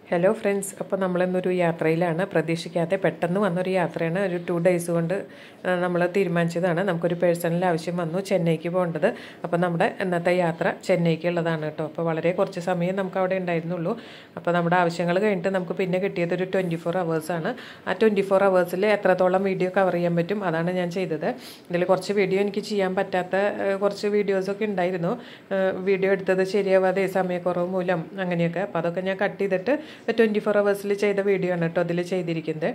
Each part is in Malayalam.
ഹലോ ഫ്രണ്ട്സ് അപ്പോൾ നമ്മളിന്നൊരു യാത്രയിലാണ് പ്രതീക്ഷിക്കാതെ പെട്ടെന്ന് വന്നൊരു യാത്രയാണ് ഒരു ടു ഡേയ്സ് കൊണ്ട് നമ്മൾ തീരുമാനിച്ചതാണ് നമുക്കൊരു പേഴ്സണൽ ആവശ്യം വന്നു ചെന്നൈക്ക് പോകേണ്ടത് അപ്പോൾ നമ്മുടെ ഇന്നത്തെ യാത്ര ചെന്നൈക്കുള്ളതാണ് കേട്ടോ അപ്പോൾ വളരെ കുറച്ച് സമയം നമുക്ക് അവിടെ ഉണ്ടായിരുന്നുള്ളൂ അപ്പോൾ നമ്മുടെ ആവശ്യങ്ങൾ കഴിഞ്ഞിട്ട് നമുക്ക് പിന്നെ കിട്ടിയത് ഒരു ട്വൻറ്റി ഫോർ ആണ് ആ ട്വൻറ്റി ഫോർ അവേഴ്സിൽ എത്രത്തോളം വീഡിയോ കവർ ചെയ്യാൻ പറ്റും അതാണ് ഞാൻ ചെയ്തത് ഇതിൽ കുറച്ച് വീഡിയോ എനിക്ക് ചെയ്യാൻ പറ്റാത്ത ഏഹ്, കുറച്ച് വീഡിയോസൊക്കെ ഉണ്ടായിരുന്നു ഏഹ്, വീഡിയോ എടുത്തത് ശരിയാവാതെ സമയക്കുറവ് മൂലം അങ്ങനെയൊക്കെ അപ്പോൾ അതൊക്കെ ഞാൻ കട്ട് ചെയ്തിട്ട് ട്വൻറ്റി ഫോർ അവേഴ്സിൽ ചെയ്ത വീഡിയോ ആണ് കേട്ടോ അതിൽ ചെയ്തിരിക്കുന്നത്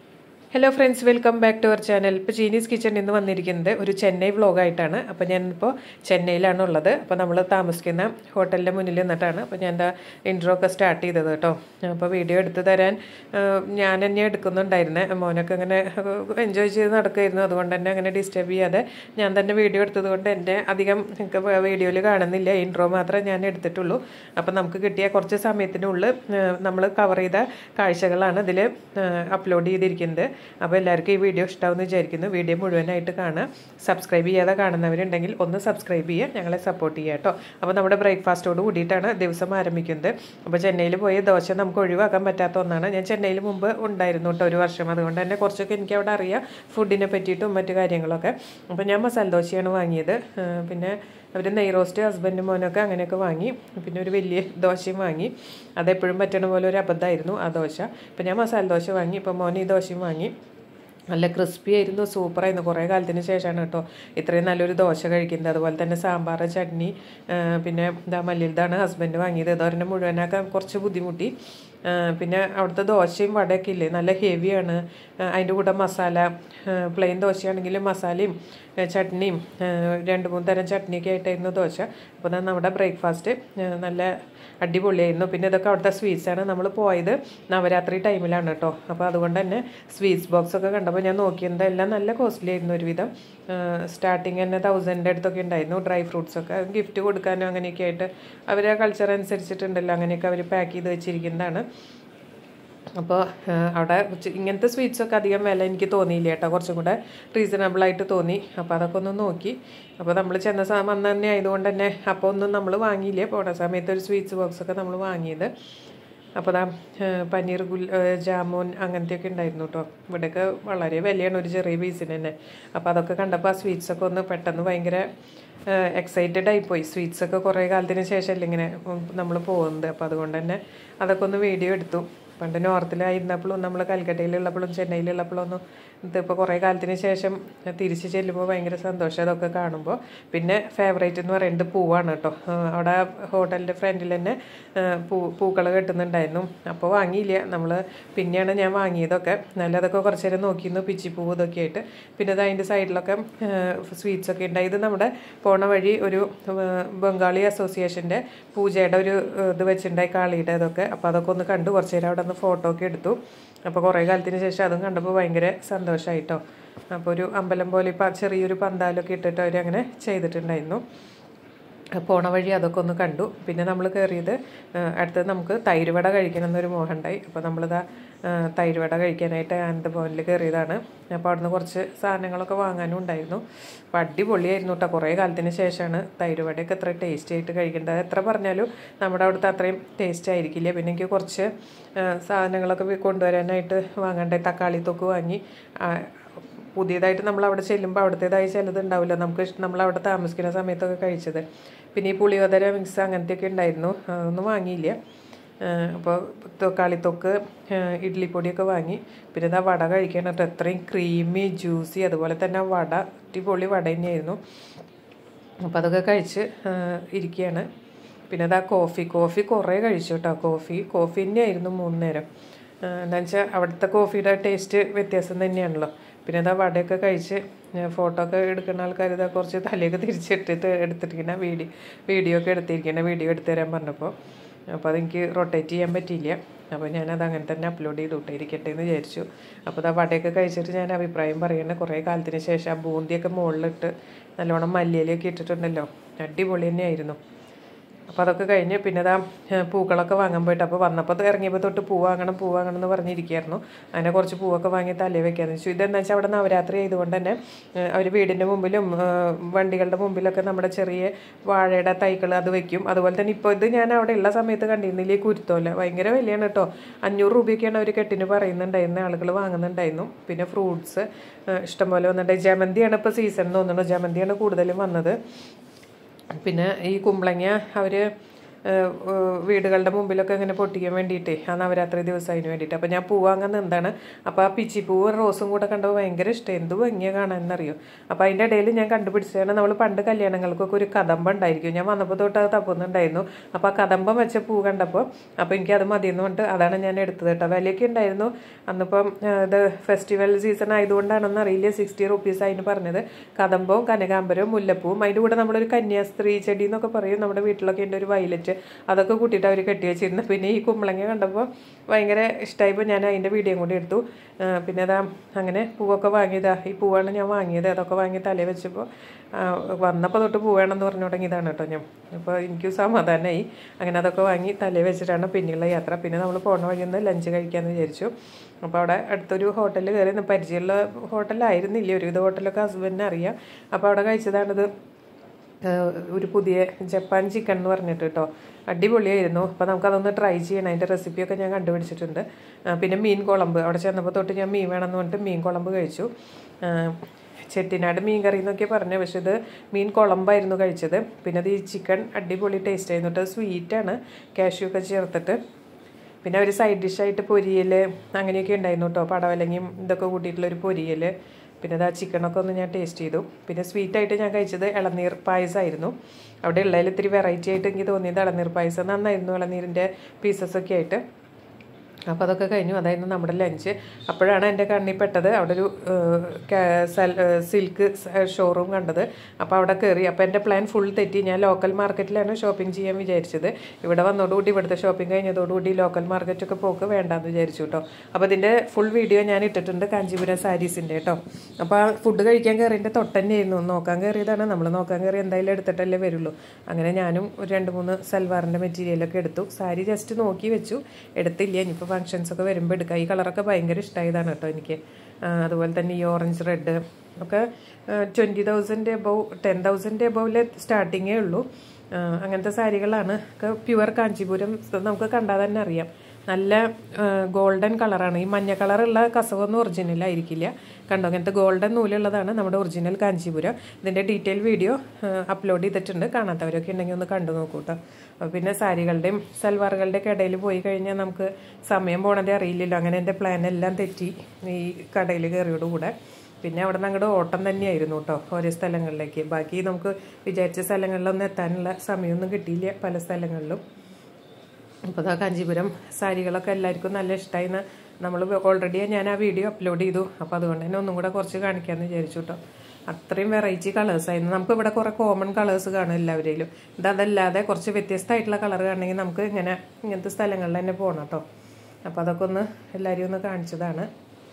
hello friends welcome back to our channel ഇപ്പോൾ ചീനീസ് കിച്ചൺ ഇന്ന് വന്നിരിക്കുന്നത് ഒരു ചെന്നൈ വ്ലോഗായിട്ടാണ് അപ്പോൾ ഞാനിപ്പോൾ ചെന്നൈയിലാണ് ഉള്ളത് അപ്പോൾ നമ്മൾ താമസിക്കുന്ന ഹോട്ടലിൻ്റെ മുന്നിൽ നിന്നിട്ടാണ് അപ്പോൾ ഞാൻ എന്താ ഇൻട്രോ ഒക്കെ സ്റ്റാർട്ട് ചെയ്തത് കേട്ടോ അപ്പോൾ വീഡിയോ എടുത്തു തരാൻ ആ, ഞാൻ തന്നെ എടുക്കുന്നുണ്ടായിരുന്നേ മോനൊക്കെ അങ്ങനെ എൻജോയ് ചെയ്ത് നടക്കുമായിരുന്നു അതുകൊണ്ട് തന്നെ അങ്ങനെ ഡിസ്റ്റർബ് ചെയ്യാതെ ഞാൻ തന്നെ വീഡിയോ എടുത്തത് കൊണ്ട് എൻ്റെ അധികം വീഡിയോയിൽ കാണുന്നില്ല ഇൻട്രോ മാത്രമേ ഞാൻ എടുത്തിട്ടുള്ളൂ അപ്പോൾ നമുക്ക് കിട്ടിയ കുറച്ച് സമയത്തിനുള്ളിൽ നമ്മൾ കവർ ചെയ്ത കാഴ്ചകളാണ് ഇതിൽ അപ്ലോഡ് ചെയ്തിരിക്കുന്നത് അപ്പോൾ എല്ലാവർക്കും ഈ വീഡിയോ ഇഷ്ടമാവുമെന്ന് വിചാരിക്കുന്നു വീഡിയോ മുഴുവനായിട്ട് കാണുക സബ്സ്ക്രൈബ് ചെയ്യാതെ കാണുന്നവരുണ്ടെങ്കിൽ ഒന്ന് സബ്സ്ക്രൈബ് ചെയ്യുക ഞങ്ങളെ സപ്പോർട്ട് ചെയ്യുക കേട്ടോ അപ്പോൾ നമ്മുടെ ബ്രേക്ക്ഫാസ്റ്റോട് കൂടിയിട്ടാണ് ദിവസം ആരംഭിക്കുന്നത് അപ്പോൾ ചെന്നൈയിൽ പോയ ദോശ നമുക്ക് ഒഴിവാക്കാൻ പറ്റാത്ത ഒന്നാണ് ഞാൻ ചെന്നൈയിൽ മുമ്പ് ഉണ്ടായിരുന്നു കേട്ടോ ഒരു വർഷം അതുകൊണ്ട് തന്നെ കുറച്ചൊക്കെ എനിക്ക് അവിടെ അറിയാം ഫുഡിനെ പറ്റിയിട്ടും മറ്റു കാര്യങ്ങളൊക്കെ അപ്പോൾ ഞാൻ മസാല ദോശയാണ് വാങ്ങിയത് ആ, പിന്നെ അവർ നെയ് റോസ്റ്റ് ഹസ്ബൻഡും മോനൊക്കെ അങ്ങനെയൊക്കെ വാങ്ങി പിന്നെ ഒരു വലിയ ദോശയും വാങ്ങി അതെപ്പോഴും പറ്റണ പോലെ ഒരു അബദ്ധമായിരുന്നു ആ ദോശ ഇപ്പം ഞാൻ മസാല ദോശ വാങ്ങി ഇപ്പം മോൻ ഈ ദോശയും വാങ്ങി നല്ല ക്രിസ്പി ആയിരുന്നു സൂപ്പറായിരുന്നു കുറേ കാലത്തിന് ശേഷമാണ് കേട്ടോ ഇത്രയും നല്ലൊരു ദോശ കഴിക്കുന്നത് അതുപോലെ തന്നെ സാമ്പാർ ചട്നി ആ, പിന്നെ ഇതാ മല്ലിതാണ് ഹസ്ബൻഡ് വാങ്ങിയത് ഇതോരനെ മുഴുവനാക്കാൻ കുറച്ച് ബുദ്ധിമുട്ടി ആ, പിന്നെ അവിടുത്തെ ദോശയും വടയൊക്കെ ഇല്ലേ നല്ല ഹെവിയാണ് അതിൻ്റെ കൂടെ മസാല പ്ലെയിൻ ദോശയാണെങ്കിൽ മസാലയും ആ, ചട്നിയും ആ, രണ്ട് മൂന്ന് തരം ചട്നിയൊക്കെ ആയിട്ടായിരുന്നു ദോശ അപ്പോൾ ദാ നമ്മുടെ ബ്രേക്ക്ഫാസ്റ്റ് നല്ല അടിപൊളിയായിരുന്നു പിന്നെ ഇതൊക്കെ അവിടുത്തെ സ്വീറ്റ്സാണ് നമ്മൾ പോയത് നവരാത്രി ടൈമിലാണ് കേട്ടോ അപ്പോൾ അതുകൊണ്ട് തന്നെ സ്വീറ്റ്സ് ബോക്സ് ഒക്കെ കണ്ടപ്പോൾ ഞാൻ നോക്കിയത് എല്ലാം നല്ല കോസ്റ്റ്ലി ആയിരുന്നു ഒരുവിധം സ്റ്റാർട്ടിങ് തന്നെ തൗസൻഡിൻ്റെ അടുത്തൊക്കെ ഉണ്ടായിരുന്നു ഡ്രൈ ഫ്രൂട്ട്സ് ഒക്കെ ഗിഫ്റ്റ് കൊടുക്കാനും അങ്ങനെയൊക്കെ ആയിട്ട് അവരെ കൾച്ചർ അനുസരിച്ചിട്ടുണ്ടല്ലോ അങ്ങനെയൊക്കെ അവർ പാക്ക് ചെയ്ത് വെച്ചിരിക്കുന്നതാണ് അപ്പോൾ അവിടെ ഉച്ച- ഇങ്ങനത്തെ സ്വീറ്റ്സൊക്കെ അധികം വില എനിക്ക് തോന്നിയില്ല കേട്ടോ കുറച്ചും കൂടെ റീസണബിൾ ആയിട്ട് തോന്നി അപ്പോൾ അതൊക്കെ ഒന്ന് നോക്കി അപ്പോൾ നമ്മൾ ചെന്ന സമയം വന്ന് തന്നെ ആയതുകൊണ്ട് തന്നെ അപ്പോൾ ഒന്നും നമ്മൾ വാങ്ങിയില്ല പോണ സമയത്ത് ഒരു സ്വീറ്റ്സ് ബോക്സൊക്കെ നമ്മൾ വാങ്ങിയത് അപ്പോൾ ദാ ഏഹ്, പനീർ ഗുൽ ഏഹ്, ജാമുൻ അങ്ങനത്തെയൊക്കെ ഉണ്ടായിരുന്നു കേട്ടോ ഇവിടെയൊക്കെ വളരെ വിലയാണ് ഒരു ചെറിയ പീസിന് തന്നെ അപ്പോൾ അതൊക്കെ കണ്ടപ്പോൾ ആ സ്വീറ്റ്സൊക്കെ ഒന്ന് പെട്ടെന്ന് ഭയങ്കര എക്സൈറ്റഡ് ആയിപ്പോയി സ്വീറ്റ്സൊക്കെ കുറേ കാലത്തിന് ശേഷമല്ലേ ഇങ്ങനെ നമ്മൾ പോകുന്നത് അപ്പോൾ അതുകൊണ്ട് തന്നെ അതൊക്കെ ഒന്ന് വീഡിയോ എടുത്തു പണ്ട് നോർത്തിലായിരുന്നപ്പോഴും നമ്മൾ കൽക്കട്ടയിലുള്ളപ്പോഴും ചെന്നൈയിലുള്ളപ്പോഴും ഒന്നും ഇതിപ്പോൾ കുറേ കാലത്തിന് ശേഷം തിരിച്ച് ചെല്ലുമ്പോൾ ഭയങ്കര സന്തോഷം അതൊക്കെ കാണുമ്പോൾ പിന്നെ ഫേവറേറ്റ് എന്ന് പറയുന്നത് പൂവാണ് കേട്ടോ ആ, അവിടെ ഹോട്ടലിൻ്റെ ഫ്രണ്ടിൽ തന്നെ ആ, പൂ പൂക്കൾ കെട്ടുന്നുണ്ടായിരുന്നു അപ്പോൾ വാങ്ങിയില്ല നമ്മൾ പിന്നെയാണ് ഞാൻ വാങ്ങിയതൊക്കെ നല്ലതൊക്കെ കുറച്ച് നേരം നോക്കിയിരുന്നു പിച്ചിപ്പൂവ് ഇതൊക്കെ ആയിട്ട് പിന്നെ ഇത് അതിൻ്റെ സൈഡിലൊക്കെ സ്വീറ്റ്സ് ഒക്കെ ഉണ്ടായി ഇത് നമ്മുടെ പോണ വഴി ഒരു ആ, ബംഗാളി അസോസിയേഷൻ്റെ പൂജയുടെ ഒരു ആ, ഇത് വെച്ചിട്ടുണ്ടായി കാളിയുടെ ഇതൊക്കെ അപ്പോൾ അതൊക്കെ ഒന്ന് കണ്ടു കുറച്ച് നേരം അവിടെ നിന്ന് ഫോട്ടോ ഒക്കെ എടുത്തു അപ്പോൾ കുറേ കാലത്തിന് ശേഷം അതും കണ്ടപ്പോൾ ഭയങ്കര സന്തോഷമായിട്ടോ അപ്പോൾ ഒരു അമ്പലം പോലെ ഇപ്പം ചെറിയൊരു പന്താലൊക്കെ ഇട്ടിട്ട് അവർ അങ്ങനെ ചെയ്തിട്ടുണ്ടായിരുന്നു പോണ വഴി അതൊക്കെ ഒന്ന് കണ്ടു പിന്നെ നമ്മൾ കയറിയത് അടുത്തത് നമുക്ക് തൈരുവട കഴിക്കണം എന്നൊരു മോഹമുണ്ടായി അപ്പോൾ നമ്മളിതാ ആ, തൈരുവട കഴിക്കാനായിട്ട് ആനന്ദഭവനിൽ കയറിയതാണ് അപ്പോൾ അവിടുന്ന് കുറച്ച് സാധനങ്ങളൊക്കെ വാങ്ങാനും ഉണ്ടായിരുന്നു അപ്പോൾ അടിപൊളിയായിരുന്നു കേട്ടോ കുറേ കാലത്തിന് ശേഷമാണ് തൈരുവടയൊക്കെ എത്ര ടേസ്റ്റി ആയിട്ട് കഴിക്കേണ്ടത് എത്ര പറഞ്ഞാലും നമ്മുടെ അവിടുത്തെ അത്രയും ടേസ്റ്റ് ആയിരിക്കില്ല പിന്നെ എനിക്ക് കുറച്ച് ആ, സാധനങ്ങളൊക്കെ വി- കൊണ്ടുവരാനായിട്ട് വാങ്ങണ്ടേ തക്കാളി തൊക്ക് വാങ്ങി ആ, പുതിയതായിട്ട് നമ്മൾ അവിടെ ചെല്ലുമ്പോൾ അവിടുത്തേതായ ചിലത് ഉണ്ടാവില്ല നമുക്ക് ഇഷ്ടം നമ്മൾ അവിടെ താമസിക്കുന്ന സമയത്തൊക്കെ കഴിച്ചത് പിന്നെ ഈ പുളിയോദര മിക്സ് അങ്ങനത്തെയൊക്കെ ഉണ്ടായിരുന്നു അതൊന്നും വാങ്ങിയില്ല അപ്പോൾ തക്കാളിത്തൊക്ക് ഇഡ്ഡലിപ്പൊടിയൊക്കെ വാങ്ങി പിന്നെ ഇതാ വട കഴിക്കാൻ കേട്ടോ എത്രയും ക്രീമി ജ്യൂസി അതുപോലെ തന്നെ വട അടിപൊളി വട തന്നെയായിരുന്നു അപ്പോൾ അതൊക്കെ കഴിച്ച് ആ, ഇരിക്കുകയാണ് പിന്നെ അതാ കോഫി കോഫി കുറേ കഴിച്ചു കേട്ടോ കോഫി കോഫി തന്നെയായിരുന്നു മൂന്ന് നേരം എന്താ വെച്ചാൽ അവിടുത്തെ കോഫിയുടെ ടേസ്റ്റ് വ്യത്യാസം തന്നെയാണല്ലോ പിന്നെ അതാ വടയൊക്കെ കഴിച്ച് ഫോട്ടോ ഒക്കെ എടുക്കുന്ന ആൾക്കാർ ഇതാ കുറച്ച് തലയൊക്കെ തിരിച്ചിട്ടിട്ട് എടുത്തിരിക്കുന്ന വീഡിയോ വീഡിയോ ഒക്കെ എടുത്തിരിക്കുന്ന വീഡിയോ എടുത്തു തരാൻ പറഞ്ഞപ്പോൾ അപ്പോൾ അതെനിക്ക് റൊട്ടേറ്റ് ചെയ്യാൻ പറ്റിയില്ല അപ്പോൾ ഞാനത് അങ്ങനെ തന്നെ അപ്ലോഡ് ചെയ്ത് വിട്ടിരിക്കട്ടെ എന്ന് വിചാരിച്ചു അപ്പോൾ ആ വടയൊക്കെ കഴിച്ചിട്ട് ഞാൻ അഭിപ്രായം പറയുന്നത് കുറേ കാലത്തിന് ശേഷം ആ ബൂന്തിയൊക്കെ മുകളിലിട്ട് നല്ലോണം മല്ലിയിലൊക്കെ ഇട്ടിട്ടുണ്ടല്ലോ അടിപൊളി തന്നെയായിരുന്നു അപ്പോൾ അതൊക്കെ കഴിഞ്ഞ് പിന്നെ ഇതാ ഏഹ്, പൂക്കളൊക്കെ വാങ്ങാൻ പോയിട്ട് അപ്പോൾ വന്നപ്പോൾ ഇറങ്ങിയപ്പോൾ തൊട്ട് പൂ വാങ്ങണം പൂ വാങ്ങണം എന്ന് പറഞ്ഞിരിക്കുകയായിരുന്നു അങ്ങനെ കുറച്ച് പൂവൊക്കെ വാങ്ങി തലയിൽ വെക്കാന്ന് വെച്ചു ഇതെന്താ വെച്ചാൽ അവിടെ നവരാത്രി ആയതുകൊണ്ട് തന്നെ അവർ വീടിൻ്റെ മുമ്പിലും ഏഹ്, വണ്ടികളുടെ മുമ്പിലൊക്കെ നമ്മുടെ ചെറിയ വാഴയുടെ തൈകൾ അത് വെക്കും അതുപോലെ തന്നെ ഇപ്പോൾ ഇത് ഞാൻ അവിടെ ഉള്ള സമയത്ത് കണ്ടിരുന്നില്ലേ ഈ കുരുത്തോല ഭയങ്കര വിലയാണ് കേട്ടോ അഞ്ഞൂറ് രൂപയൊക്കെയാണ് അവർ കെട്ടിന് പറയുന്നുണ്ടായിരുന്ന ആളുകൾ വാങ്ങുന്നുണ്ടായിരുന്നു പിന്നെ ഫ്രൂട്ട്സ് ഇഷ്ടംപോലെ വന്നിട്ടുണ്ട് ജമന്തിയാണ് ഇപ്പോൾ സീസൺ എന്ന് തോന്നുന്നു ജമന്തിയാണ് കൂടുതലും വന്നത് പിന്നെ ഈ കുമ്പളങ്ങ അവർ വീടുകളുടെ മുമ്പിലൊക്കെ ഇങ്ങനെ പൊട്ടിക്കാൻ വേണ്ടിയിട്ടേ ആ നവരാത്രി ദിവസം അതിന് വേണ്ടിയിട്ട് അപ്പോൾ ഞാൻ പൂ വാങ്ങാൻ നിന്നാണ് അപ്പോൾ ആ പിച്ചിപ്പൂവും റോസും കൂടെ കണ്ടപ്പോൾ ഭയങ്കര ഇഷ്ടം എന്ത് ഭംഗിയാണ് കാണാനെന്നറിയോ അപ്പോൾ അതിൻ്റെ ഇടയിൽ ഞാൻ കണ്ടുപിടിച്ചതാണ് നമ്മൾ പണ്ട് കല്യാണങ്ങൾക്കൊക്കെ ഒരു കദമ്പ ഉണ്ടായിരിക്കും ഞാൻ വന്നപ്പോൾ തൊട്ട് അത് തപ്പുന്നുണ്ടായിരുന്നു അപ്പോൾ ആ കദമ്പം വെച്ച പൂ കണ്ടപ്പോൾ അപ്പോൾ എനിക്ക് അത് മതിയെന്ന് പറഞ്ഞിട്ട് അതാണ് ഞാൻ എടുത്തത് കേട്ടോ വിലയൊക്കെ ഉണ്ടായിരുന്നു അന്നിപ്പം ആ, ഇത് ഫെസ്റ്റിവൽ സീസൺ ആയതുകൊണ്ടാണെന്ന് അറിയില്ല സിക്സ്റ്റി റുപ്പീസ് അതിന് പറഞ്ഞത് കദമ്പവും കനകാമ്പരവും മുല്ലപ്പൂവും അതിൻ്റെ കൂടെ നമ്മളൊരു കന്യാസ്ത്രീ ചെടി എന്നൊക്കെ പറയും നമ്മുടെ വീട്ടിലൊക്കെ ഉണ്ട് ഒരു വയലറ്റ് അതൊക്കെ കൂട്ടിയിട്ട് അവർ കെട്ടി വെച്ചിരുന്നു പിന്നെ ഈ കുമ്പളങ്ങ കണ്ടപ്പോൾ ഭയങ്കര ഇഷ്ടമായപ്പോൾ ഞാൻ അതിൻ്റെ വീഡിയോ കൂടി എടുത്തു ആ, പിന്നെ അതാ അങ്ങനെ പൂവൊക്കെ വാങ്ങിയതാ ഈ പൂവാണ് ഞാൻ വാങ്ങിയത് അതൊക്കെ വാങ്ങി തലയിൽ വെച്ചപ്പോൾ വന്നപ്പോൾ തൊട്ട് പൂവേണമെന്ന് പറഞ്ഞു തുടങ്ങിയതാണ് കേട്ടോ ഞാൻ അപ്പോൾ എനിക്ക് സമാധാനമായി അങ്ങനെ അതൊക്കെ വാങ്ങി തലയിൽ വെച്ചിട്ടാണ് പിന്നെയുള്ള യാത്ര പിന്നെ നമ്മൾ പോണ വഴി ഒന്ന് ലഞ്ച് കഴിക്കാമെന്ന് വിചാരിച്ചു അപ്പോൾ അവിടെ അടുത്തൊരു ഹോട്ടലിൽ കയറി ഒന്ന് പരിചയമുള്ള ഹോട്ടലായിരുന്നില്ല ഒരുവിധ ഹോട്ടലൊക്കെ ഹസ്ബൻഡിനെ അറിയാം അപ്പോൾ അവിടെ കഴിച്ചതാണിത് ഏഹ് ഒരു പുതിയ ജപ്പാൻ ചിക്കൻ എന്ന് പറഞ്ഞിട്ട് കേട്ടോ അടിപൊളിയായിരുന്നു അപ്പോൾ നമുക്കതൊന്ന് ട്രൈ ചെയ്യണം അതിൻ്റെ റെസിപ്പിയൊക്കെ ഞാൻ കണ്ടുപിടിച്ചിട്ടുണ്ട് ആ, പിന്നെ മീൻ കുളമ്പ് അവിടെ ചെന്നപ്പോൾ തൊട്ട് ഞാൻ മീൻ വേണമെന്ന് പറഞ്ഞിട്ട് മീൻ കുളമ്പ് കഴിച്ചു ആ, ചെട്ടിനാട് മീൻ കറി എന്നൊക്കെ പറഞ്ഞു പക്ഷെ ഇത് മീൻ കുളമ്പായിരുന്നു കഴിച്ചത് പിന്നെ അത് ഈ ചിക്കൻ അടിപൊളി ടേസ്റ്റ് ആയിരുന്നു കേട്ടോ സ്വീറ്റാണ് കാഷ്യൂ ഒക്കെ ചേർത്തിട്ട് പിന്നെ ഒരു സൈഡ് ഡിഷായിട്ട് പൊരിയൽ അങ്ങനെയൊക്കെ ഉണ്ടായിരുന്നു കേട്ടോ പടവലങ്ങയും ഇതൊക്കെ കൂട്ടിയിട്ടുള്ളൊരു പൊരിയൽ പിന്നെ അത് ആ ചിക്കനൊക്കെ ഒന്ന് ഞാൻ ടേസ്റ്റ് ചെയ്തു പിന്നെ സ്വീറ്റായിട്ട് ഞാൻ കഴിച്ചത് ഇളനീർ പായസമായിരുന്നു അവിടെ ഉള്ളതിൽ ഇത്തിരി വെറൈറ്റി ആയിട്ട് എനിക്ക് തോന്നിയത് ഇളനീർ പായസം നന്നായിരുന്നു ഇളനീരിൻ്റെ പീസസൊക്കെ ആയിട്ട് അപ്പോൾ അതൊക്കെ കഴിഞ്ഞു അതായിരുന്നു നമ്മുടെ ലഞ്ച് അപ്പോഴാണ് എൻ്റെ കണ്ണിൽ പെട്ടത് അവിടെ ഒരു ഏഹ്, ക- സൽ- ഏഹ്, സിൽക്ക് സ- ഷോറൂം കണ്ടത് അപ്പോൾ അവിടെ കയറി അപ്പോൾ എൻ്റെ പ്ലാൻ ഫുൾ തെറ്റി ഞാൻ ലോക്കൽ മാർക്കറ്റിലാണ് ഷോപ്പിംഗ് ചെയ്യാൻ വിചാരിച്ചത് ഇവിടെ വന്നതോടുകൂടി ഇവിടുത്തെ ഷോപ്പിംഗ് കഴിഞ്ഞതോടുകൂടി ലോക്കൽ മാർക്കറ്റൊക്കെ പോക്ക് വേണ്ടാന്ന് വിചാരിച്ചു കേട്ടോ അപ്പോൾ ഇതിൻ്റെ ഫുൾ വീഡിയോ ഞാൻ ഇട്ടിട്ടുണ്ട് കാഞ്ചീപുരം സാരീസിൻ്റെ കേട്ടോ അപ്പോൾ ആ ഫുഡ് കഴിക്കാൻ കയറിൻ്റെ തൊട്ടന്നെയായിരുന്നു നോക്കാൻ കയറിയതാണ് നമ്മൾ നോക്കാൻ കയറി എന്തായാലും എടുത്തിട്ടല്ലേ വരുള്ളൂ അങ്ങനെ ഞാനും ഒരു രണ്ട് മൂന്ന് സൽവാറിൻ്റെ മെറ്റീരിയലൊക്കെ എടുത്തു സാരി ജസ്റ്റ് നോക്കി വെച്ചു എടുത്തില്ല ഇനിയിപ്പോൾ ഫങ്ഷൻസ് ഒക്കെ വരുമ്പോൾ എടുക്കാം ഈ കളറൊക്കെ ഭയങ്കര ഇഷ്ടമായതാണ് കേട്ടോ എനിക്ക് ആ, അതുപോലെ തന്നെ ഈ ഓറഞ്ച് റെഡ് ഒക്കെ twenty thousand above ten thousand എബവിലെ സ്റ്റാർട്ടിങ്ങേ ഉള്ളൂ ആ, അങ്ങനത്തെ സാരികളാണ് ഒക്കെ പ്യുവർ കാഞ്ചീപുരം നമുക്ക് കണ്ടാൽ തന്നെ അറിയാം നല്ല ഗോൾഡൻ കളറാണ് ഈ മഞ്ഞ കളറുള്ള കസവൊന്നും ഒറിജിനൽ ആയിരിക്കില്ല കണ്ടോ അങ്ങനത്തെ ഗോൾഡൻ നൂലുള്ളതാണ് നമ്മുടെ ഒറിജിനൽ കാഞ്ചീപുരം ഇതിൻ്റെ ഡീറ്റെയിൽ വീഡിയോ അപ്ലോഡ് ചെയ്തിട്ടുണ്ട് കാണാത്തവരൊക്കെ ഉണ്ടെങ്കിൽ ഒന്ന് കണ്ടു നോക്കൂ കേട്ടോ അപ്പോൾ പിന്നെ സാരികളുടെയും സൽവാറുകളുടെയൊക്കെ ഇടയിൽ പോയി കഴിഞ്ഞാൽ നമുക്ക് സമയം പോണതേ അറിയില്ലല്ലോ അങ്ങനെ എൻ്റെ പ്ലാൻ എല്ലാം തെറ്റി ഈ കടയിൽ കയറിയോടുകൂടെ പിന്നെ അവിടെ നിന്ന് അങ്ങോട്ട് ഓട്ടം തന്നെയായിരുന്നു കേട്ടോ ഓരോ സ്ഥലങ്ങളിലേക്ക് ബാക്കി നമുക്ക് വിചാരിച്ച സ്ഥലങ്ങളിലൊന്നും എത്താനുള്ള സമയമൊന്നും കിട്ടിയില്ല പല സ്ഥലങ്ങളിലും അപ്പോൾ ആ കാഞ്ചീപുരം സാരികളൊക്കെ എല്ലാവർക്കും നല്ല ഇഷ്ടമായിന്ന് നമ്മൾ ഓൾറെഡി ഞാൻ ആ വീഡിയോ അപ്ലോഡ് ചെയ്തു അപ്പോൾ അതുകൊണ്ട് തന്നെ ഒന്നും കൂടെ കുറച്ച് കാണിക്കാമെന്ന് വിചാരിച്ചു കേട്ടോ അത്രയും വെറൈറ്റി കളേഴ്സ് ആയിരുന്നു നമുക്ക് ഇവിടെ കുറേ കോമൺ കളേഴ്സ് കാണും എല്ലാവരെയും ഇത് അതല്ലാതെ കുറച്ച് വ്യത്യസ്തമായിട്ടുള്ള കളർ കാണണമെങ്കിൽ നമുക്ക് ഇങ്ങനെ ഇങ്ങനത്തെ സ്ഥലങ്ങളിൽ തന്നെ പോകണം കേട്ടോ അപ്പോൾ അതൊക്കെ ഒന്ന് എല്ലാവരെയും ഒന്ന് കാണിച്ചതാണ്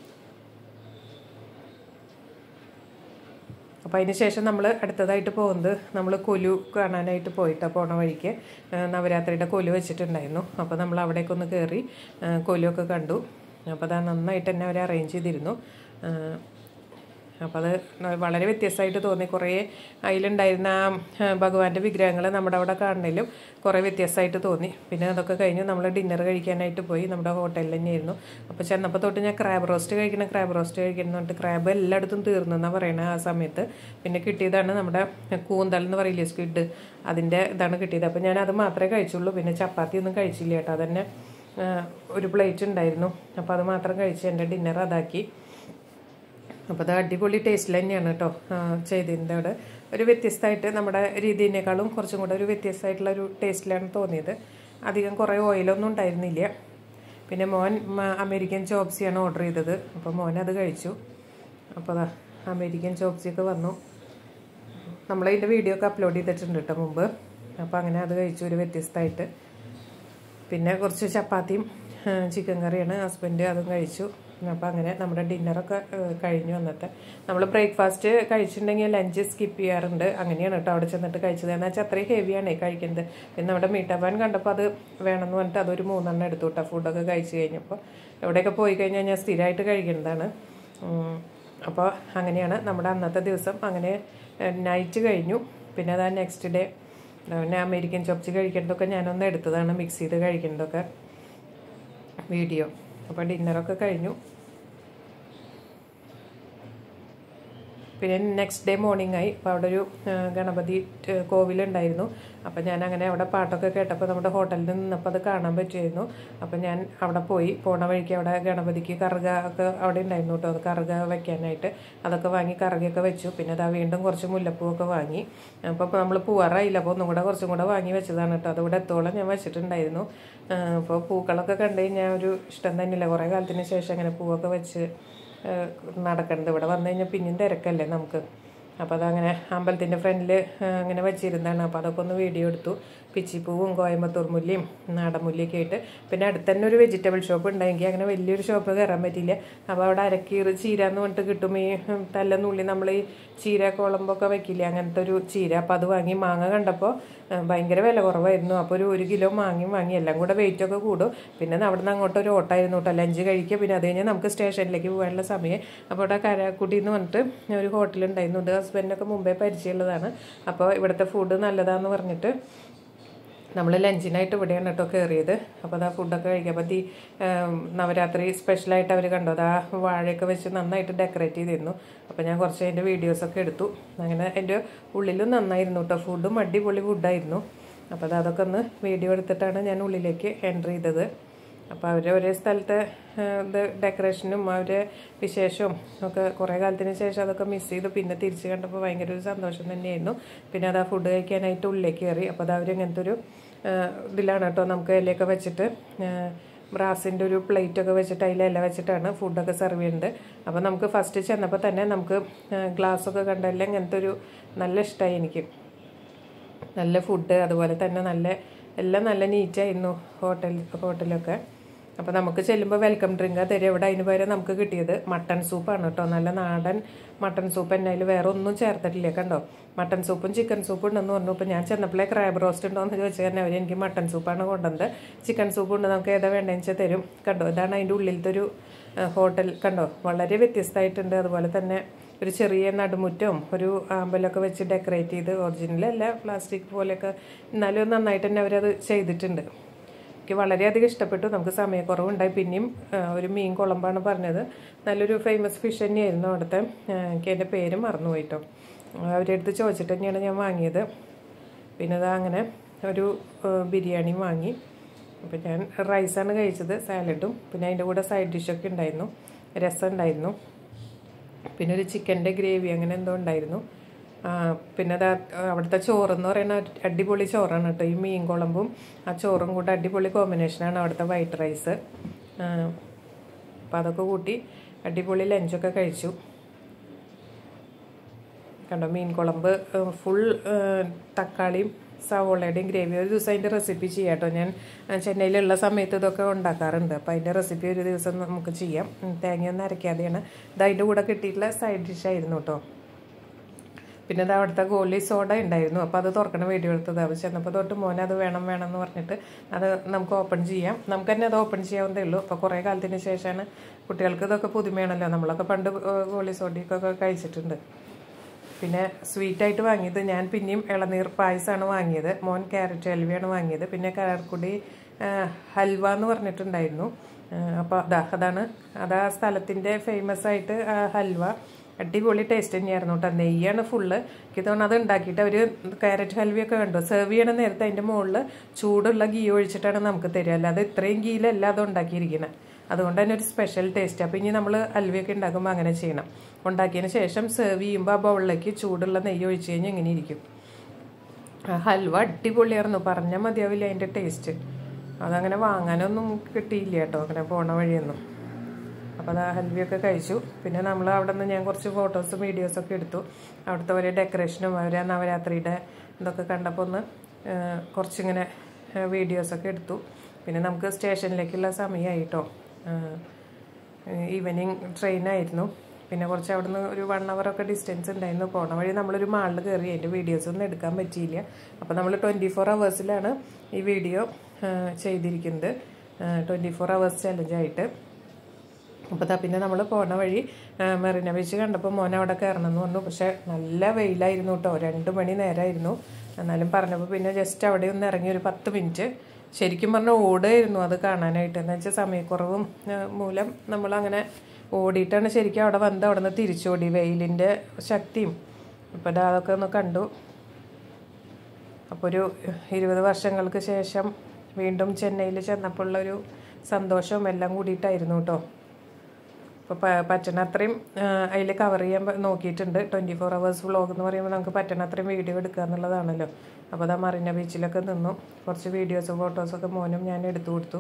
അപ്പോൾ അതിന് ശേഷം നമ്മൾ അടുത്തതായിട്ട് പോകുന്നത് നമ്മൾ കൊലു കാണാനായിട്ട് പോയിട്ടാണ് പോണ വഴിക്ക് ആ, നവരാത്രിയുടെ കൊലു വെച്ചിട്ടുണ്ടായിരുന്നു അപ്പോൾ നമ്മൾ അവിടേക്ക് ഒന്ന് കയറി ആ, കൊലുവൊക്കെ കണ്ടു അപ്പോൾ അത് നന്നായിട്ട് തന്നെ അവർ അറേഞ്ച് ചെയ്തിരുന്നു ആ, അപ്പോൾ അത് വളരെ വ്യത്യസ്തമായിട്ട് തോന്നി കുറേ അതിലുണ്ടായിരുന്ന ആ ആ, ഭഗവാന്റെ വിഗ്രഹങ്ങൾ നമ്മുടെ അവിടെ കാണണേലും കുറേ വ്യത്യസ്തമായിട്ട് തോന്നി പിന്നെ അതൊക്കെ കഴിഞ്ഞ് നമ്മൾ ഡിന്നർ കഴിക്കാനായിട്ട് പോയി നമ്മുടെ ഹോട്ടലിൽ തന്നെയായിരുന്നു അപ്പോൾ ചെന്നപ്പോൾ തൊട്ട് ഞാൻ ക്രാബ് റോസ്റ്റ് കഴിക്കണം ക്രാബ് റോസ്റ്റ് കഴിക്കണം എന്ന് പറഞ്ഞിട്ട് ക്രാബ് എല്ലായിടത്തും തീർന്നു എന്നാണ് പറയണത് ആ സമയത്ത് പിന്നെ കിട്ടിയതാണ് നമ്മുടെ കൂന്തൽ എന്ന് പറയില്ലേ സ്ക്വിഡ് അതിൻ്റെ ഇതാണ് കിട്ടിയത് അപ്പോൾ ഞാൻ അത് മാത്രമേ കഴിച്ചുള്ളൂ പിന്നെ ചപ്പാത്തി ഒന്നും കഴിച്ചില്ല കേട്ടോ അതന്നെ ആ, ഒരു പ്ലേറ്റ് ഉണ്ടായിരുന്നു അപ്പോൾ അത് മാത്രം കഴിച്ച് എൻ്റെ ഡിന്നർ അതാക്കി അപ്പോൾ അത് അടിപൊളി ടേസ്റ്റിൽ തന്നെയാണ് കേട്ടോ ചെയ്തതിൻ്റെ അവിടെ ഒരു വ്യത്യസ്തമായിട്ട് നമ്മുടെ രീതിനേക്കാളും കുറച്ചും കൂടെ ഒരു വ്യത്യസ്തമായിട്ടുള്ള ഒരു ടേസ്റ്റിലാണ് തോന്നിയത് അധികം കുറേ ഓയിലൊന്നും ഉണ്ടായിരുന്നില്ല പിന്നെ മോൻ മ- അമേരിക്കൻ ചോപ്സിയാണ് ഓർഡർ ചെയ്തത് അപ്പോൾ മോൻ അത് കഴിച്ചു അപ്പോൾ അതാ അമേരിക്കൻ ചോപ്സിയൊക്കെ വന്നു നമ്മളതിൻ്റെ വീഡിയോ ഒക്കെ അപ്ലോഡ് ചെയ്തിട്ടുണ്ട് കേട്ടോ മുമ്പ് അപ്പോൾ അങ്ങനെ അത് കഴിച്ചു ഒരു വ്യത്യസ്തമായിട്ട് പിന്നെ കുറച്ച് ചപ്പാത്തിയും ആ, ചിക്കൻ കറിയാണ് ഹസ്ബൻഡ് അതും കഴിച്ചു അപ്പോൾ അങ്ങനെ നമ്മുടെ ഡിന്നറൊക്കെ ഏഹ്, കഴിഞ്ഞു അന്നത്തെ നമ്മൾ ബ്രേക്ക്ഫാസ്റ്റ് കഴിച്ചിട്ടുണ്ടെങ്കിൽ ലഞ്ച് സ്കിപ്പ് ചെയ്യാറുണ്ട് അങ്ങനെയാണ് കേട്ടോ അവിടെ ചെന്നിട്ട് കഴിച്ചത് എന്നാൽ വെച്ചാൽ അത്രയും ഹെവിയാണ് കഴിക്കുന്നത് പിന്നെ നമ്മുടെ മീട്ടാപ്പാൻ കണ്ടപ്പോൾ അത് വേണമെന്ന് പറഞ്ഞിട്ട് അതൊരു മൂന്നെണ്ണം എടുത്തു കേട്ടോ ഫുഡൊക്കെ കഴിച്ച് കഴിഞ്ഞപ്പോൾ എവിടെയൊക്കെ പോയി കഴിഞ്ഞാൽ ഞാൻ സ്ഥിരമായിട്ട് കഴിക്കുന്നതാണ് ഉം. അപ്പോൾ അങ്ങനെയാണ് നമ്മുടെ അന്നത്തെ ദിവസം അങ്ങനെ നൈറ്റ് കഴിഞ്ഞു പിന്നെ അതാ നെക്സ്റ്റ് ഡേ പിന്നെ അമേരിക്കൻ ചോപ്സ് കഴിക്കേണ്ടതൊക്കെ ഞാനൊന്ന് എടുത്തതാണ് മിക്സ് ചെയ്ത് കഴിക്കേണ്ടതൊക്കെ വീഡിയോ അപ്പോൾ ഡിന്നറൊക്കെ കഴിഞ്ഞു പിന്നെ നെക്സ്റ്റ് ഡേ മോർണിംഗ് ആയി അപ്പോൾ അവിടെ ഒരു ആ, ഗണപതി ആ, കോവിലുണ്ടായിരുന്നു അപ്പോൾ ഞാൻ അങ്ങനെ അവിടെ പാട്ടൊക്കെ കേട്ടപ്പോൾ നമ്മുടെ ഹോട്ടലിൽ നിന്നപ്പോൾ അത് കാണാൻ പറ്റുമായിരുന്നു അപ്പോൾ ഞാൻ അവിടെ പോയി പോണ വഴിക്ക് അവിടെ ഗണപതിക്ക് കറുക ഒക്കെ അവിടെ ഉണ്ടായിരുന്നു കേട്ടോ അത് കറുക വെക്കാനായിട്ട് അതൊക്കെ വാങ്ങി കറുകയൊക്കെ വെച്ചു പിന്നെ അതാ വീണ്ടും കുറച്ച് മുല്ലപ്പൂവൊക്കെ വാങ്ങി അപ്പോൾ നമ്മൾ പൂവാറായില്ല അപ്പോൾ ഒന്നും കൂടെ കുറച്ചും കൂടെ വാങ്ങി വെച്ചതാണ് കേട്ടോ അതിവിടെ എത്തോളം ഞാൻ വെച്ചിട്ടുണ്ടായിരുന്നു അപ്പോൾ പൂക്കളൊക്കെ കണ്ടു കഴിഞ്ഞാൽ ഒരു ഇഷ്ടം തന്നെയില്ല കുറേ കാലത്തിന് ശേഷം അങ്ങനെ പൂവൊക്കെ വെച്ച് ഏഹ് നടക്കണത് ഇവിടെ വന്നു കഴിഞ്ഞാൽ പിന്നെയും തിരക്കല്ലേ നമുക്ക് അപ്പോൾ അതങ്ങനെ അമ്പലത്തിൻ്റെ ഫ്രണ്ടിൽ അങ്ങനെ വെച്ചിരുന്നതാണ് അപ്പോൾ അതൊക്കെ ഒന്ന് വീഡിയോ എടുത്തു പിച്ചിപ്പൂവും കോയമ്പത്തൂർ മുല്ലയും നാടൻ മുല്ലയൊക്കെ ആയിട്ട് പിന്നെ അടുത്ത് തന്നെ ഒരു വെജിറ്റബിൾ ഷോപ്പ് ഉണ്ടായെങ്കിൽ അങ്ങനെ വലിയൊരു ഷോപ്പ് കയറാൻ പറ്റിയില്ല അപ്പോൾ അവിടെ അരക്കീറ് ചീര എന്ന് പറഞ്ഞിട്ട് കിട്ടും ഈ ഉം, തല്ലെന്നുള്ളി നമ്മൾ ഈ ചീര കുളമ്പൊക്കെ വെക്കില്ലേ അങ്ങനത്തെ ഒരു ചീര അപ്പോൾ അത് വാങ്ങി മാങ്ങ കണ്ടപ്പോൾ ഏഹ്, ഭയങ്കര വില കുറവായിരുന്നു അപ്പോൾ ഒരു ഒരു കിലോ മാങ്ങയും വാങ്ങി എല്ലാം കൂടെ വെയിറ്റ് ഒക്കെ കൂടും പിന്നെ അവിടെ നിന്ന് അങ്ങോട്ട് ഒരു ഓട്ടമായിരുന്നു കേട്ടോ ലഞ്ച് കഴിക്കുക പിന്നെ അത് കഴിഞ്ഞാൽ നമുക്ക് സ്റ്റേഷനിലേക്ക് പോകാനുള്ള സമയം അപ്പോൾ ഇവിടെ കരാക്കുട്ടി എന്ന് പറഞ്ഞിട്ട് ഒരു ഹോട്ടലുണ്ടായിരുന്നു ഇത് ഹസ്ബൻഡിനൊക്കെ മുമ്പേ പരിചയമുള്ളതാണ് അപ്പോൾ ഇവിടുത്തെ ഫുഡ് നല്ലതാന്ന് പറഞ്ഞിട്ട് നമ്മൾ ലഞ്ചിനായിട്ട് ഇവിടെയാണ് കേട്ടോ കയറിയത് അപ്പോൾ അതാ ഫുഡൊക്കെ കഴിക്കാം അപ്പോൾ ഈ ഏം, നവരാത്രി സ്പെഷ്യലായിട്ട് അവർ കണ്ടു അതാ വാഴയൊക്കെ വെച്ച് നന്നായിട്ട് ഡെക്കറേറ്റ് ചെയ്തിരുന്നു അപ്പോൾ ഞാൻ കുറച്ച് അതിൻ്റെ വീഡിയോസൊക്കെ എടുത്തു അങ്ങനെ എൻ്റെ ഉള്ളിലും നന്നായിരുന്നു കേട്ടോ ഫുഡും അടിപൊളി ഫുഡായിരുന്നു അപ്പോൾ അത് അതൊക്കെ ഒന്ന് വീഡിയോ എടുത്തിട്ടാണ് ഞാൻ ഉള്ളിലേക്ക് എൻ്റർ ചെയ്തത് അപ്പോൾ അവർ ഒരേ സ്ഥലത്തെ ആ, ഇത് ഡെക്കറേഷനും അവരെ വിശേഷവും ഒക്കെ കുറേ കാലത്തിന് ശേഷം അതൊക്കെ മിസ് ചെയ്തു പിന്നെ തിരിച്ച് കണ്ടപ്പോൾ ഭയങ്കര ഒരു സന്തോഷം തന്നെയായിരുന്നു പിന്നെ അത് ആ ഫുഡ് കഴിക്കാനായിട്ട് ഉള്ളിലേക്ക് കയറി അപ്പോൾ അത് അവർ ഇങ്ങനത്തെ ഒരു ആ, ഇതിലാണ് കേട്ടോ നമുക്ക് ഇലയൊക്കെ വെച്ചിട്ട് ബ്രാസിൻ്റെ ഒരു പ്ലേറ്റ് ഒക്കെ വെച്ചിട്ട് അതിൽ ഇല വെച്ചിട്ടാണ് ഫുഡൊക്കെ സെർവ് ചെയ്യുന്നത് അപ്പോൾ നമുക്ക് ഫസ്റ്റ് ചെന്നപ്പോൾ തന്നെ നമുക്ക് ഗ്ലാസ്സൊക്കെ കണ്ടല്ലേ ഇങ്ങനത്തെ ഒരു നല്ല ഇഷ്ടമായി എനിക്ക് നല്ല ഫുഡ് അതുപോലെ തന്നെ നല്ല എല്ലാം നല്ല നീറ്റായിരുന്നു ഹോട്ടൽ ഹോട്ടലൊക്കെ അപ്പോൾ നമുക്ക് ചെല്ലുമ്പോൾ വെൽക്കം ഡ്രിങ്ക് തരും ഇവിടെ അതിന് പകരം നമുക്ക് കിട്ടിയത് മട്ടൺ സൂപ്പാണ് കേട്ടോ നല്ല നാടൻ മട്ടൺ സൂപ്പ് തന്നെ അതിൽ വേറെ ഒന്നും ചേർത്തിട്ടില്ല കണ്ടോ മട്ടൺ സൂപ്പും ചിക്കൻ സൂപ്പും ഉണ്ടെന്ന് പറഞ്ഞു ഇപ്പോൾ ഞാൻ ചെന്നപ്പോഴേ ക്രാബ് റോസ്റ്റ് ഉണ്ടോ എന്ന് ചോദിച്ചു കാരണം അവർ എനിക്ക് മട്ടൺ സൂപ്പാണ് കൊണ്ടുവന്നത് ചിക്കൻ സൂപ്പ് ഉണ്ട് നമുക്ക് ഏതാ വേണ്ടതെന്ന് വെച്ചാൽ തരും കണ്ടോ ഇതാണ് അതിൻ്റെ ഉള്ളിലത്തെ ഒരു ആ, ഹോട്ടൽ കണ്ടോ വളരെ വ്യത്യസ്തമായിട്ടുണ്ട് അതുപോലെ തന്നെ ഒരു ചെറിയ നടുമുറ്റവും ഒരു ആമ്പലൊക്കെ വെച്ച് ഡെക്കറേറ്റ് ചെയ്ത് ഒറിജിനൽ അല്ല പ്ലാസ്റ്റിക് പോലെയൊക്കെ എന്നാലും നന്നായിട്ട് തന്നെ അവരത് ചെയ്തിട്ടുണ്ട് എനിക്ക് വളരെയധികം ഇഷ്ടപ്പെട്ടു നമുക്ക് സമയക്കുറവുണ്ടായി പിന്നെയും ആ, ഒരു മീൻ കുളമ്പാണ് പറഞ്ഞത് നല്ലൊരു ഫേമസ് ഫിഷ് തന്നെയായിരുന്നു അവിടുത്തെ ആ, എനിക്ക് അതിൻ്റെ പേര് മറന്നുപോയിട്ടോ അവരുടെ അടുത്ത് ചോദിച്ചിട്ട് തന്നെയാണ് ഞാൻ വാങ്ങിയത് പിന്നെ അത് അങ്ങനെ ഒരു ആ, ബിരിയാണിയും വാങ്ങി അപ്പോൾ ഞാൻ റൈസാണ് കഴിച്ചത് സാലഡും പിന്നെ അതിൻ്റെ കൂടെ സൈഡ് ഡിഷൊക്കെ ഉണ്ടായിരുന്നു രസം ഉണ്ടായിരുന്നു പിന്നെ ഒരു ചിക്കൻ്റെ ഗ്രേവി അങ്ങനെ എന്തോ ഉണ്ടായിരുന്നു ആ, പിന്നെ അത് അവിടുത്തെ ചോറെന്ന് പറയുന്ന ഒരു അടിപൊളി ചോറാണ് കേട്ടോ ഈ മീൻ കുളമ്പും ആ ചോറും കൂടെ അടിപൊളി കോമ്പിനേഷനാണ് അവിടുത്തെ വൈറ്റ് റൈസ് അപ്പോൾ അതൊക്കെ കൂട്ടി അടിപൊളി ലഞ്ചൊക്കെ കഴിച്ചു കണ്ടോ മീൻ കുളമ്പ് ഫുൾ തക്കാളിയും സവോളയുടെയും ഗ്രേവി ഒരു ദിവസം അതിൻ്റെ റെസിപ്പി ചെയ്യാം കേട്ടോ ഞാൻ ആ, ചെന്നൈയിലുള്ള സമയത്ത് ഇതൊക്കെ ഉണ്ടാക്കാറുണ്ട് അപ്പോൾ അതിൻ്റെ റെസിപ്പി ഒരു ദിവസം നമുക്ക് ചെയ്യാം ഉം, തേങ്ങയൊന്നും അരയ്ക്കാതെയാണ് ഇത് അതിൻ്റെ കൂടെ കിട്ടിയിട്ടുള്ള സൈഡ് ഡിഷായിരുന്നു കേട്ടോ പിന്നെ അത് അവിടുത്തെ ഗോലി സോഡ ഉണ്ടായിരുന്നു അപ്പോൾ അത് തുറക്കണ വീഡിയോ എടുത്തത് അപ്പോൾ ചെന്നപ്പോൾ തൊട്ട് മോനെ അത് വേണം വേണം എന്ന് പറഞ്ഞിട്ട് അത് നമുക്ക് ഓപ്പൺ ചെയ്യാം നമുക്ക് തന്നെ അത് ഓപ്പൺ ചെയ്യാവുന്നതേ ഉള്ളൂ അപ്പോൾ കുറേ കാലത്തിന് ശേഷമാണ് കുട്ടികൾക്ക് ഇതൊക്കെ പുതുമയാണല്ലോ നമ്മളൊക്കെ പണ്ട് ഏഹ്, ഗോലി സോഡയൊക്കെ കഴിച്ചിട്ടുണ്ട് പിന്നെ സ്വീറ്റായിട്ട് വാങ്ങിയത് ഞാൻ പിന്നെയും ഇളനീർ പായസമാണ് വാങ്ങിയത് മോൻ ക്യാരറ്റ് ഹൽവയാണ് വാങ്ങിയത് പിന്നെ കാരക്കുടി ഹൽവ എന്ന് പറഞ്ഞിട്ടുണ്ടായിരുന്നു അപ്പോൾ അതാ അതാണ് അതാ സ്ഥലത്തിൻ്റെ ഫേമസ് ആയിട്ട് ആ ഹൽവ അടിപൊളി ടേസ്റ്റ് തന്നെയായിരുന്നു കേട്ടോ നെയ്യാണ് ഫുള്ള് എനിക്ക് തോന്നുന്നു അത് ഉണ്ടാക്കിയിട്ട് അവർ ക്യാരറ്റ് ഹൽവയൊക്കെ കണ്ടു സെർവ് ചെയ്യണ നേരത്തെ അതിൻ്റെ മുകളിൽ ചൂടുള്ള ഗീ ഒഴിച്ചിട്ടാണ് നമുക്ക് തരിക അല്ലാതെ ഇത്രയും ഗീലല്ല അത് ഉണ്ടാക്കിയിരിക്കുന്നത് അതുകൊണ്ട് തന്നെ ഒരു സ്പെഷ്യൽ ടേസ്റ്റ് അപ്പോൾ ഇനി നമ്മൾ ഹൽവയൊക്കെ ഉണ്ടാക്കുമ്പോൾ അങ്ങനെ ചെയ്യണം ഉണ്ടാക്കിയതിന് ശേഷം സെർവ് ചെയ്യുമ്പോൾ ആ ബൗളിലേക്ക് ചൂടുള്ള നെയ്യ് ഒഴിച്ച് കഴിഞ്ഞാൽ ഇങ്ങനെ ഇരിക്കും ആ ഹൽവ അടിപൊളിയായിരുന്നു പറഞ്ഞാൽ മതിയാവില്ല അതിൻ്റെ ടേസ്റ്റ് അതങ്ങനെ വാങ്ങാനൊന്നും കിട്ടിയില്ല കേട്ടോ അങ്ങനെ പോണ വഴിയൊന്നും അപ്പോൾ അത് ആ ഹൽവയൊക്കെ കഴിച്ചു പിന്നെ നമ്മൾ അവിടെ നിന്ന് ഞാൻ കുറച്ച് ഫോട്ടോസും വീഡിയോസൊക്കെ എടുത്തു അവിടുത്തെ ഒരു ഡെക്കറേഷനും അവരെ നവരാത്രിയുടെ ഇതൊക്കെ കണ്ടപ്പോൾ ഒന്ന് ആ, കുറച്ചിങ്ങനെ വീഡിയോസൊക്കെ എടുത്തു പിന്നെ നമുക്ക് സ്റ്റേഷനിലേക്കുള്ള സമയമായി കേട്ടോ ഈവനിങ് ട്രെയിനായിരുന്നു പിന്നെ കുറച്ച് അവിടുന്ന് ഒരു വൺ ഒക്കെ ഡിസ്റ്റൻസ് ഉണ്ടായിരുന്നു പോണ വഴി നമ്മളൊരു മാളിൽ കയറി അതിൻ്റെ വീഡിയോസ് ഒന്നും എടുക്കാൻ പറ്റിയില്ല അപ്പോൾ നമ്മൾ ട്വൻറ്റി ഫോർ അവേഴ്സിലാണ് ഈ വീഡിയോ ചെയ്തിരിക്കുന്നത് ട്വൻറ്റി ഫോർ അവേഴ്സ് ചലഞ്ചായിട്ട് അപ്പോൾ ദാ പിന്നെ നമ്മൾ പോണ വഴി ആ, മെറീന ബീച്ച് കണ്ടപ്പോൾ മോൻ അവിടെ കയറണം എന്ന് പറഞ്ഞു പക്ഷേ നല്ല വെയിലായിരുന്നു കേട്ടോ രണ്ട് മണി നേരമായിരുന്നു എന്നാലും പറഞ്ഞപ്പോൾ പിന്നെ ജസ്റ്റ് അവിടെ ഒന്ന് ഇറങ്ങി ഒരു പത്ത് മിനിറ്റ് ശരിക്കും പറഞ്ഞാൽ ഓടുമായിരുന്നു അത് കാണാനായിട്ട് എന്ന് വെച്ചാൽ സമയക്കുറവും ആ, മൂലം നമ്മളങ്ങനെ ഓടിയിട്ടാണ് ശരിക്കും അവിടെ വന്ന് അവിടെ നിന്ന് തിരിച്ചോടി വെയിലിൻ്റെ ശക്തിയും അപ്പോൾ ദാ അതൊക്കെ ഒന്ന് കണ്ടു അപ്പോൾ ഒരു ഇരുപത് വർഷങ്ങൾക്ക് ശേഷം വീണ്ടും ചെന്നൈയിൽ ചെന്നപ്പോഴുള്ളൊരു സന്തോഷവും എല്ലാം കൂടിയിട്ടായിരുന്നു കേട്ടോ അപ്പോൾ പറ്റണ അത്രയും അതിൽ കവർ ചെയ്യാൻ പ- നോക്കിയിട്ടുണ്ട് ട്വൻറ്റി ഫോർ അവേഴ്സ് വ്ളോഗ് എന്ന് പറയുമ്പോൾ നമുക്ക് പറ്റണ അത്രയും വീഡിയോ എടുക്കുക എന്നുള്ളതാണല്ലോ അപ്പോൾ അതാ മറീന ബീച്ചിലൊക്കെ നിന്നു കുറച്ച് വീഡിയോസും ഫോട്ടോസൊക്കെ മോനും ഞാൻ എടുത്തു കൊടുത്തു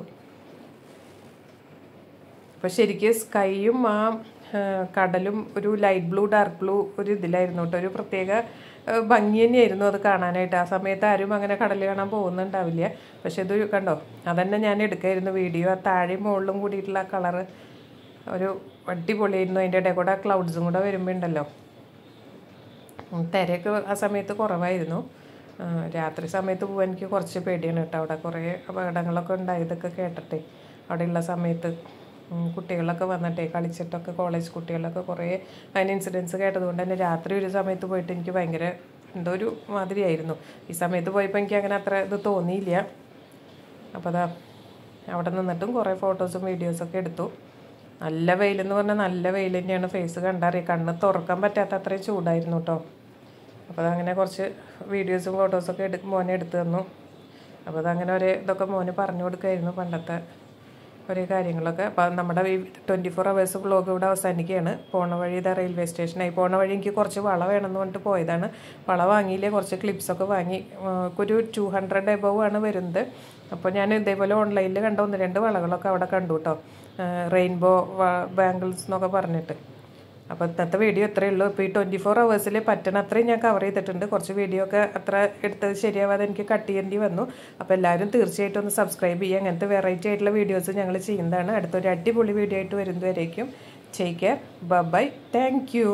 അപ്പോൾ ശരിക്കും സ്കൈയും ആ ആ, കടലും ഒരു ലൈറ്റ് ബ്ലൂ ഡാർക്ക് ബ്ലൂ ഒരു ഇതിലായിരുന്നു കേട്ടോ ഒരു പ്രത്യേക ആ, ഭംഗി തന്നെയായിരുന്നു അത് കാണാനായിട്ട് ആ സമയത്ത് ആരും അങ്ങനെ കടൽ കാണാൻ പോകുന്നുണ്ടാവില്ല പക്ഷെ ഇത് കണ്ടോ അതന്നെ ഞാൻ എടുക്കായിരുന്നു വീഡിയോ ആ താഴെയും മുകളിലും കൂടിയിട്ടുള്ള ആ കളറ് ഒരു അടിപൊളിയായിരുന്നു അതിൻ്റെ ഇടയിൽ കൂടെ ക്ലൗഡ്സും കൂടെ വരുമ്പോൾ ഉണ്ടല്ലോ ഉം, തിരയൊക്കെ ആ സമയത്ത് കുറവായിരുന്നു ആ, രാത്രി സമയത്ത് പോകാൻ എനിക്ക് കുറച്ച് പേടിയാണ് കേട്ടോ അവിടെ കുറേ അപകടങ്ങളൊക്കെ ഉണ്ടായതൊക്കെ കേട്ടിട്ടേ അവിടെയുള്ള സമയത്ത് ഉം, കുട്ടികളൊക്കെ വന്നിട്ടേ കളിച്ചിട്ടൊക്കെ കോളേജ് കുട്ടികളൊക്കെ കുറേ അതിന് ഇൻസിഡൻസ് കേട്ടതുകൊണ്ട് തന്നെ രാത്രി ഒരു സമയത്ത് പോയിട്ട് എനിക്ക് ഭയങ്കര എന്തോ ഒരു മാതിരിയായിരുന്നു ഈ സമയത്ത് പോയപ്പോൾ എനിക്ക് അങ്ങനെ അത്ര ഇത് തോന്നിയില്ല അപ്പോൾ അതാ അവിടെ നിന്നിട്ടും കുറേ ഫോട്ടോസും വീഡിയോസൊക്കെ എടുത്തു നല്ല വെയിലെന്ന് പറഞ്ഞാൽ നല്ല വെയിൽ തന്നെയാണ് ഫേസ് കണ്ടറിയാം കണ്ണ് തുറക്കാൻ പറ്റാത്ത അത്രയും ചൂടായിരുന്നു കേട്ടോ അപ്പോൾ അതങ്ങനെ കുറച്ച് വീഡിയോസും ഫോട്ടോസൊക്കെ എടു മോനെ എടുത്തു തന്നു അപ്പോൾ അതങ്ങനെ ഒരേ ഇതൊക്കെ മോന് പറഞ്ഞു കൊടുക്കുമായിരുന്നു പണ്ടത്തെ ഒരേ കാര്യങ്ങളൊക്കെ അപ്പോൾ നമ്മുടെ ഈ ട്വൻറ്റി ഫോർ അവേഴ്സ് വ്ളോഗ് ഇവിടെ അവസാനിക്കുകയാണ് പോണ വഴി ഇതാ റെയിൽവേ സ്റ്റേഷനായി പോണ വഴി എനിക്ക് കുറച്ച് വള വേണമെന്ന് പറഞ്ഞിട്ട് പോയതാണ് വള വാങ്ങിയില്ലേ കുറച്ച് ക്ലിപ്സൊക്കെ വാങ്ങി ആ, ഒരു ടു ഹൺഡ്രഡ് എബവ് ആണ് വരുന്നത് അപ്പോൾ ഞാൻ ഇതേപോലെ ഓൺലൈനിൽ കണ്ട ഒന്ന് രണ്ട് വളകളൊക്കെ അവിടെ കണ്ടു കേട്ടോ റെയിൻബോ ബാംഗിൾസ് എന്നൊക്കെ പറഞ്ഞിട്ട് അപ്പോൾ ഇന്നത്തെ വീഡിയോ ഇത്രയേ ഉള്ളൂ ഇപ്പോൾ ഈ ട്വൻറ്റി ഫോർ അവേഴ്സിൽ പറ്റണ അത്രയും ഞാൻ കവർ ചെയ്തിട്ടുണ്ട് കുറച്ച് വീഡിയോ ഒക്കെ അത്ര എടുത്തത് ശരിയാവാതെ എനിക്ക് കട്ട് ചെയ്യേണ്ടി വന്നു അപ്പോൾ എല്ലാവരും തീർച്ചയായിട്ടും ഒന്ന് സബ്സ്ക്രൈബ് ചെയ്യുക അങ്ങനത്തെ വെറൈറ്റി ആയിട്ടുള്ള വീഡിയോസ് ഞങ്ങൾ ചെയ്യുന്നതാണ് അടുത്തൊരു അടിപൊളി വീഡിയോ ആയിട്ട് വരുന്നതുവരേക്കും take care bye thank you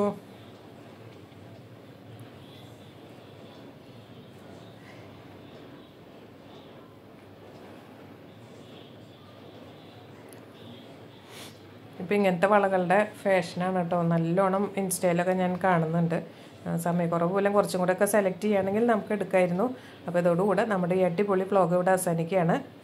ഇപ്പം ഇങ്ങനത്തെ വളകളുടെ ഫാഷനാണ് കേട്ടോ നല്ലോണം ഇൻസ്റ്റയിലൊക്കെ ഞാൻ കാണുന്നുണ്ട് ആ, സമയക്കുറവ് മൂലം കുറച്ചും കൂടെ ഒക്കെ സെലക്ട് ചെയ്യുകയാണെങ്കിൽ നമുക്ക് എടുക്കായിരുന്നു അപ്പോൾ ഇതോടുകൂടെ നമ്മുടെ ഈ അടിപൊളി വ്ളോഗ് ഇവിടെ അവസാനിക്കുകയാണ്